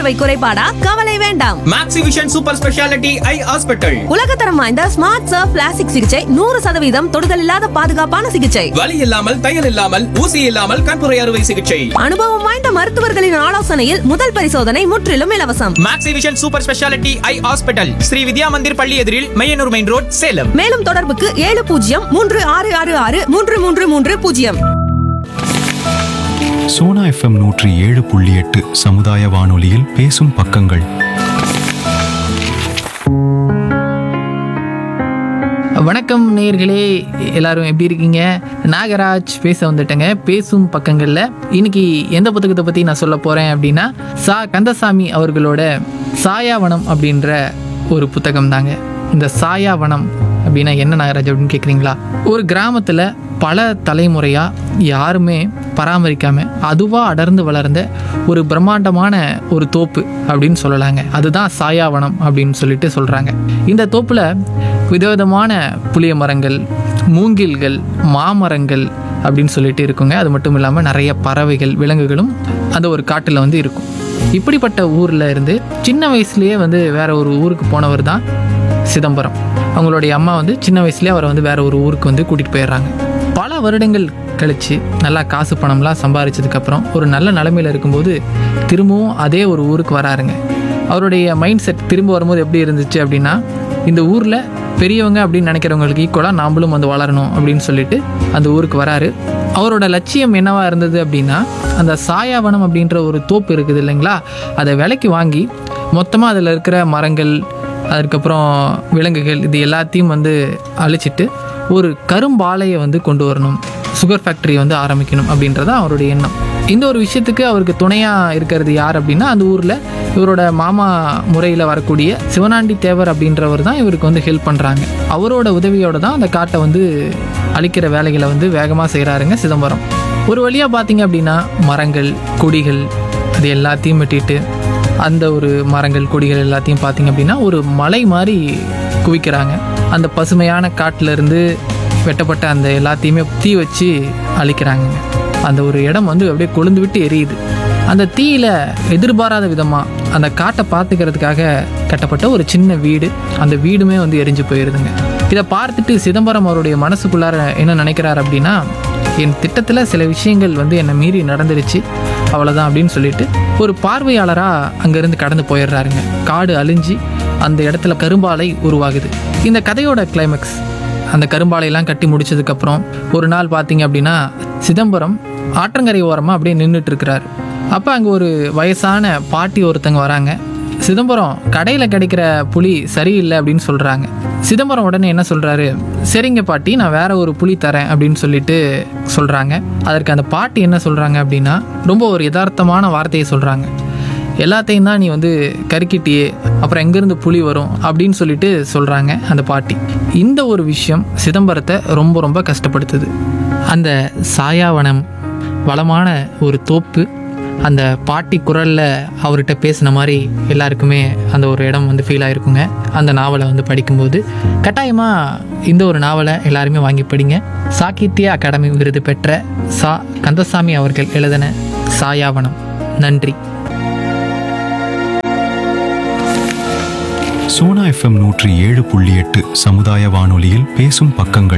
பார்வை குறைபாடா கவலை வேண்டாம் Maxivision super speciality eye hospital உலகத்தரம் வாய்ந்த ஸ்மார்ட் சர்ஃப் பிளாஸ்டிக் சிகிச்சை நூறு சதவீதம் தொடுதல் இல்லாத பாதுகாப்பான சிகிச்சை வலி இல்லாமல் தையல் இல்லாமல் ஊசி இல்லாமல் கண்புரை அறுவை சிகிச்சை அனுபவம் வாய்ந்த மருத்துவர்களின் ஆலோசனையில் முதல் பரிசோதனை முற்றிலும் இலவசம் Maxivision super speciality eye hospital Shri Vidya Mandir பள்ளி எதிரில் மையனூர் மெயின் ரோட் சேலம் மேலும் தொடர்புக்கு ஏழு பூஜ்ஜியம் மூன்று ஆறு ஆறு ஆறு மூன்று மூன்று மூன்று பூஜ்ஜியம் சோனா எஃப்எம் நூற்றி ஏழு புள்ளி எட்டு சமுதாய வானொலியில் பேசும் பக்கங்கள் வணக்கம் நேயர்களே எல்லாரும் எப்படி இருக்கீங்க நாகராஜ் பேச வந்துட்டேங்க பேசும் பக்கங்களில் இன்னைக்கு எந்த புத்தகத்தை பற்றி நான் சொல்ல போகிறேன் அப்படின்னா சா கந்தசாமி அவர்களோட சாயாவனம் அப்படின்ற ஒரு புத்தகம் தாங்க இந்த சாயாவனம் அப்படின்னா என்ன நாகராஜ் அப்படின்னு கேட்குறீங்களா ஒரு கிராமத்தில் பல தலைமுறையாக யாருமே பராமரிக்காமல் அதுவாக அடர்ந்து வளர்ந்த ஒரு பிரம்மாண்டமான ஒரு தோப்பு அப்படின்னு சொல்லலாங்க அதுதான் சாயாவனம் அப்படின்னு சொல்லிட்டு சொல்கிறாங்க இந்த தோப்பில் விதவிதமான புளிய மரங்கள் மூங்கில்கள் மாமரங்கள் அப்படின்னு சொல்லிட்டு இருக்குங்க அது மட்டும் இல்லாமல் நிறைய பறவைகள் விலங்குகளும் அந்த ஒரு காட்டில் வந்து இருக்கும் இப்படிப்பட்ட ஊரில் இருந்து சின்ன வயசுலேயே வந்து வேற ஒரு ஊருக்கு போனவர் தான் சிதம்பரம் அவங்களுடைய அம்மா வந்து சின்ன வயசுலேயே அவரை வந்து வேற ஒரு ஊருக்கு வந்து கூட்டிகிட்டு போயிடுறாங்க பல வருடங்கள் கழித்து நல்லா காசு பணம்லாம் சம்பாரிச்சதுக்கப்புறம் ஒரு நல்ல நிலமையில இருக்கும்போது திரும்பவும் அதே ஒரு ஊருக்கு வராருங்க அவருடைய மைண்ட் செட் திரும்ப வரும்போது எப்படி இருந்துச்சு அப்படின்னா இந்த ஊரில் பெரியவங்க அப்படின்னு நினைக்கிறவங்களுக்கு ஈக்குவலாக நாமளும் வந்து வளரணும் அப்படின்னு சொல்லிட்டு அந்த ஊருக்கு வராரு அவரோட லட்சியம் என்னவா இருந்தது அப்படின்னா அந்த சாயாவனம் அப்படின்ற ஒரு தோப்பு இருக்குது இல்லைங்களா அதை விலைக்கு வாங்கி மொத்தமாக அதில் இருக்கிற மரங்கள் அதுக்கப்புறம் விலங்குகள் இது எல்லாத்தையும் வந்து அழிச்சிட்டு ஒரு கரும்பாலையை வந்து கொண்டு வரணும் சுகர் ஃபேக்டரி வந்து ஆரம்பிக்கணும் அப்படின்றது தான் அவருடைய எண்ணம் இந்த ஒரு விஷயத்துக்கு அவருக்கு துணையாக இருக்கிறது யார் அப்படின்னா அந்த ஊரில் இவரோட மாமா முறையில் வரக்கூடிய சிவனாண்டி தேவர் அப்படின்றவர் தான் இவருக்கு வந்து ஹெல்ப் பண்ணுறாங்க அவரோட உதவியோட தான் அந்த காட்டை வந்து அழிக்கிற வேலைகளை வந்து வேகமாக செய்கிறாருங்க சிதம்பரம் ஒரு வழியாக பார்த்தீங்க அப்படின்னா மரங்கள் கொடிகள் அது எல்லாத்தையும் வெட்டிட்டு அந்த ஒரு மரங்கள் கொடிகள் எல்லாத்தையும் பார்த்தீங்க அப்படின்னா ஒரு மலை மாதிரி குவிக்கிறாங்க அந்த பசுமையான காட்டுல இருந்து வெட்டப்பட்ட அந்த எல்லாத்தையுமே தீ வச்சு அழிக்கிறாங்க அந்த ஒரு இடம் வந்து அப்படியே கொழுந்து விட்டு எரியுது அந்த தீயில எதிர்பாராத விதமாக அந்த காட்டை பார்த்துக்கிறதுக்காக கட்டப்பட்ட ஒரு சின்ன வீடு அந்த வீடுமே வந்து எரிஞ்சு போயிருதுங்க இதை பார்த்துட்டு சிதம்பரம் அவருடைய மனசுக்குள்ளார என்ன நினைக்கிறார் அப்படின்னா என் திட்டத்தில் சில விஷயங்கள் வந்து என்னை மீறி நடந்துருச்சு அவ்வளோதான் அப்படின்னு சொல்லிட்டு ஒரு பார்வையாளராக அங்கேருந்து கடந்து போயிடுறாருங்க காடு அழிஞ்சு அந்த இடத்துல கரும்பாலை உருவாகுது இந்த கதையோட கிளைமேக்ஸ் அந்த கரும்பாலையெல்லாம் கட்டி முடிச்சதுக்கப்புறம் ஒரு நாள் பார்த்தீங்க அப்படின்னா சிதம்பரம் ஆற்றங்கரை ஓரமாக அப்படியே நின்றுட்டு இருக்கிறாரு அப்போ அங்கே ஒரு வயசான பாட்டி ஒருத்தங்க வராங்க சிதம்பரம் கடையில் கிடைக்கிற புளி சரியில்லை அப்படின்னு சொல்கிறாங்க சிதம்பரம் உடனே என்ன சொல்கிறாரு சரிங்க பாட்டி நான் வேற ஒரு புளி தரேன் அப்படின்னு சொல்லிட்டு சொல்கிறாங்க அதற்கு அந்த பாட்டி என்ன சொல்கிறாங்க அப்படின்னா ரொம்ப ஒரு யதார்த்தமான வார்த்தையை சொல்கிறாங்க எல்லாத்தையும் தான் நீ வந்து கருக்கிட்டியே அப்புறம் எங்கேருந்து புலி வரும் அப்படின்னு சொல்லிட்டு சொல்கிறாங்க அந்த பாட்டி இந்த ஒரு விஷயம் சிதம்பரத்தை ரொம்ப ரொம்ப கஷ்டப்படுத்துது அந்த சாயாவனம் வளமான ஒரு தோப்பு அந்த பாட்டி குரலில் அவர்கிட்ட பேசின மாதிரி எல்லாருக்குமே அந்த ஒரு இடம் வந்து ஃபீல் ஆயிருக்குங்க அந்த நாவலை வந்து படிக்கும்போது கட்டாயமாக இந்த ஒரு நாவலை எல்லாருமே வாங்கி படிங்க சாகித்ய அகாடமி விருது பெற்ற சா கந்தசாமி அவர்கள் எழுதின சாயாவனம் நன்றி சோனா எஃப்எம் நூற்றி ஏழு புள்ளி எட்டு சமுதாய வானொலியில் பேசும் பக்கங்கள்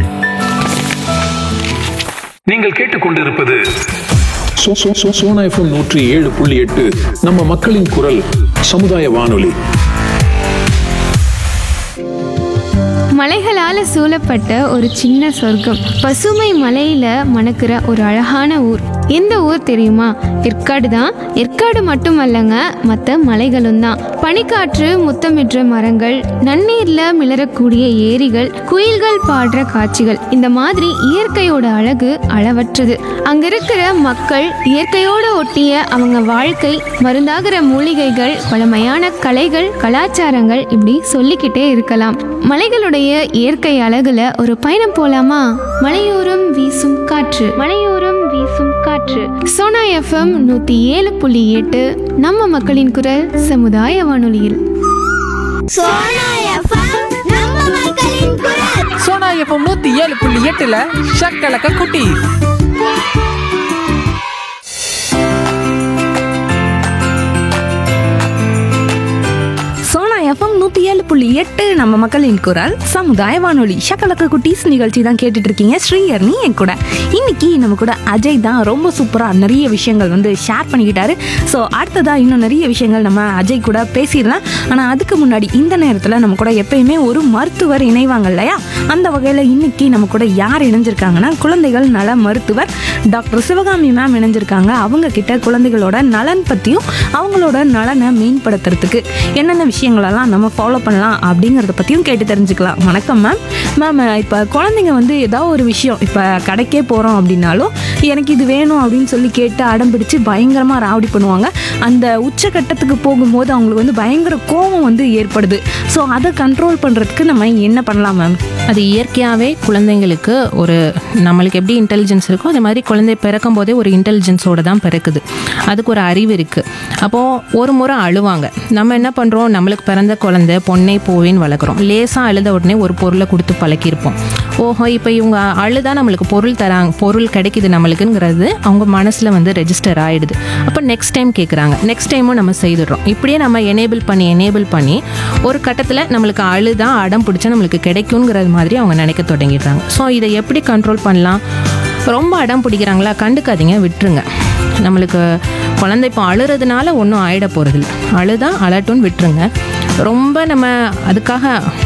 நீங்கள் கேட்டுக்கொண்டிருப்பது சோ- சோ- சோ- சோனா எஃப்எம் நூற்றி ஏழு புள்ளி எட்டு நம்ம மக்களின் குரல் சமுதாய வானொலி மலைகளால சூழப்பட்ட ஒரு சின்ன சொர்க்கம் பசுமை மலையில மணக்கிற ஒரு அழகான ஊர் எந்த ஊர் தெரியுமா ஏற்காடு தான் ஏற்காடு மட்டுமல்லங்க மற்ற மலைகளும் தான் பனிக்காற்று முத்தமிடுற மரங்கள் நன்னீர்ல மிளறக்கூடிய ஏரிகள் குயில்கள் பாடுற காட்சிகள் இந்த மாதிரி இயற்கையோட அழகு அளவற்றது அங்க இருக்கிற மக்கள் இயற்கையோட ஒட்டிய அவங்க வாழ்க்கை மருந்தாகிற மூலிகைகள் பழமையான கலைகள் கலாச்சாரங்கள் இப்படி சொல்லிக்கிட்டே இருக்கலாம் மலைகளுடைய இயற்கை அழகுல ஒரு பயணம் போலாமா மலையோரம் வீசும் காற்று மலையோரம் வீசும் காற்று சோனா எஃப்எம் நூத்தி ஏழு புள்ளி எட்டு நம்ம மக்களின் குரல் சமுதாய வானொலியில் சோனா எஃப்எம் நூற்றி ஏழு புள்ளி எட்டில் ஷக்கலக்க குட்டி புள்ளி எட்டு நம்ம மக்களின் குரல் சமுதாய வானொலி ஷக்கலக்க குட்டீஸ் நிகழ்ச்சி தான் கேட்டுட்டு இருக்கீங்க ஸ்ரீயர்னி என் கூட இன்னைக்கு நம்ம கூட அஜய் தான் ரொம்ப சூப்பரா நிறைய விஷயங்கள் வந்து ஷேர் பண்ணிக்கிட்டாரு ஸோ அடுத்ததா இன்னும் நிறைய விஷயங்கள் நம்ம அஜய் கூட பேசிடலாம் ஆனா அதுக்கு முன்னாடி இந்த நேரத்துல நம்ம கூட எப்பயுமே ஒரு மருத்துவர் இணைவாங்க இல்லையா அந்த வகையில இன்னைக்கு நம்ம கூட யார் இணைஞ்சிருக்காங்கன்னா குழந்தைகள் நல மருத்துவர் டாக்டர் சிவகாமி மேம் இணைஞ்சிருக்காங்க அவங்க கிட்ட குழந்தைகளோட நலன் பத்தியும் அவங்களோட நலனை மேம்படுத்துறதுக்கு என்னென்ன விஷயங்களெல்லாம் நம்ம ஃபாலோ பண்ணலாம் அப்படிங்கிறத பற்றியும் கேட்டு தெரிஞ்சுக்கலாம் வணக்கம் மேம் மேம் இப்போ குழந்தைங்க வந்து ஏதாவது ஒரு விஷயம் இப்போ கடைக்கே போகிறோம் அப்படின்னாலும் எனக்கு இது வேணும் அப்படின்னு சொல்லி கேட்டு அடம் பிடிச்சு பயங்கரமாக ராவடி பண்ணுவாங்க அந்த உச்சக்கட்டத்துக்கு போகும்போது அவங்களுக்கு வந்து பயங்கர கோபம் வந்து ஏற்படுது ஸோ அதை கண்ட்ரோல் பண்ணுறதுக்கு நம்ம என்ன பண்ணலாம் மேம் அது இயற்கையாகவே குழந்தைங்களுக்கு ஒரு நம்மளுக்கு எப்படி இன்டெலிஜென்ஸ் இருக்கோ அதே மாதிரி குழந்தை பிறக்கும் போதே ஒரு இன்டெலிஜென்ஸோட தான் பிறக்குது அதுக்கு ஒரு அறிவு இருக்குது அப்போது ஒரு முறை அழுவாங்க நம்ம என்ன பண்ணுறோம் நம்மளுக்கு பிறந்த குழந்தை பொண்ணே போவேன்னு வளர்க்குறோம் லேசாக அழுத உடனே ஒரு பொருளை கொடுத்து பழக்கியிருப்போம் ஓஹோ இப்போ இவங்க அழுதா நம்மளுக்கு பொருள் தராங்க பொருள் கிடைக்குது நம்மளுக்குங்கிறது அவங்க மனசில் வந்து ரெஜிஸ்டர் ஆகிடுது அப்போ நெக்ஸ்ட் டைம் கேட்குறாங்க நெக்ஸ்ட் டைமும் நம்ம செய்துடுறோம் இப்படியே நம்ம எனேபிள் பண்ணி எனேபிள் பண்ணி ஒரு கட்டத்தில் நம்மளுக்கு அழுதா அடம் பிடிச்சா நம்மளுக்கு கிடைக்குங்கிறது மாதிரி அவங்க நினைக்க தொடங்கிடுறாங்க ஸோ இதை எப்படி கண்ட்ரோல் பண்ணலாம் ரொம்ப அடம் பிடிக்கிறாங்களா கண்டுக்காதீங்க விட்டுருங்க நம்மளுக்கு குழந்தை இப்போ அழுறதுனால ஒன்றும் ஆயிட போகிறதில்ல அழுதா அலட்டுன்னு விட்டுருங்க ரொம்ப நம்ம அதுக்காக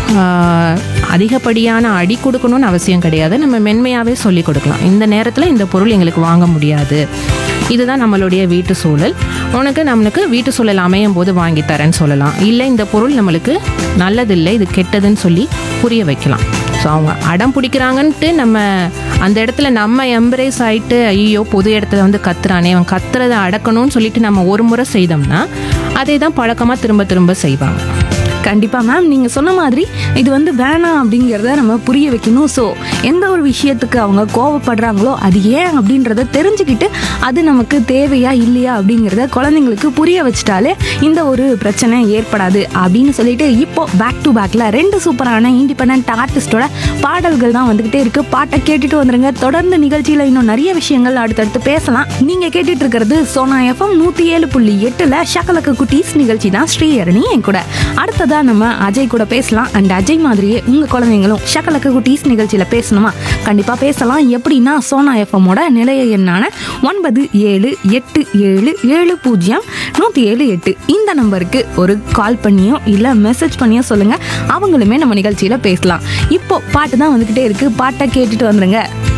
ஆஹ், அதிகப்படியான அடி கொடுக்கணும்னு அவசியம் கிடையாது நம்ம மென்மையாகவே சொல்லி கொடுக்கலாம் இந்த நேரத்தில் இந்த பொருள் எங்களுக்கு வாங்க முடியாது இதுதான் நம்மளுடைய வீட்டு சூழல் உனக்கு நம்மளுக்கு வீட்டு சூழல் அமையும் போது வாங்கி தரேன்னு சொல்லலாம் இல்லை இந்த பொருள் நம்மளுக்கு நல்லதில்லை இது கெட்டதுன்னு சொல்லி புரிய வைக்கலாம் ஸோ அவங்க அடம் பிடிக்கிறாங்கன்ட்டு நம்ம அந்த இடத்துல நம்ம எம்ப்ரேஸ் ஆயிட்டு ஐயோ பொது இடத்துல வந்து கத்துறானே அவன் கத்துறதை அடக்கணும்னு சொல்லிட்டு நம்ம ஒரு முறை செய்தோம்னா அதே தான் பழக்கமாக திரும்ப திரும்ப செய்வாங்க கண்டிப்பாக மேம் நீங்கள் சொன்ன மாதிரி இது வந்து வேணாம் அப்படிங்கிறத நம்ம புரிய வைக்கணும் ஸோ எந்த ஒரு விஷயத்துக்கு அவங்க கோவப்படுறாங்களோ அது ஏன் அப்படின்றத தெரிஞ்சுக்கிட்டு அது நமக்கு தேவையா இல்லையா அப்படிங்கிறத குழந்தைங்களுக்கு புரிய வச்சிட்டாலே இந்த ஒரு பிரச்சனை ஏற்படாது அப்படின்னு சொல்லிட்டு இப்போ பேக் டு பேக்கில் ரெண்டு சூப்பரான இண்டிபெண்ட் ஆர்டிஸ்டோட பாடல்கள் தான் வந்துக்கிட்டே இருக்கு பாட்டை கேட்டுட்டு வந்துருங்க தொடர்ந்து நிகழ்ச்சியில் இன்னும் நிறைய விஷயங்கள் அடுத்தடுத்து பேசலாம் நீங்கள் கேட்டுட்டு இருக்கிறது சோனா எஃப்எம் நூற்றி ஏழு புள்ளி எட்டில் ஷக்கலக்க குட்டீஸ் நிகழ்ச்சி தான் ஸ்ரீஹரணி என் கூட அடுத்ததா நம்ம அஜய் கூட பேசலாம் அண்ட் அஜய் மாதிரியே உங்க குழந்தைங்களும் ஷக்கலக்க குட்டீஸ் நிகழ்ச்சியில பேசணுமா கண்டிப்பா பேசலாம் எப்படின்னா சோனா எஃப்எம்மோட நிலைய எண்ணான ஒன்பது ஏழு எட்டு ஏழு ஏழு பூஜ்ஜியம் நூற்றி ஏழு எட்டு இந்த நம்பருக்கு ஒரு கால் பண்ணியோ இல்லை மெசேஜ் பண்ணியோ சொல்லுங்க அவங்களுமே நம்ம நிகழ்ச்சியில பேசலாம் இப்போ பாட்டு தான் வந்துகிட்டே இருக்கு பாட்டை கேட்டுட்டு வந்துருங்க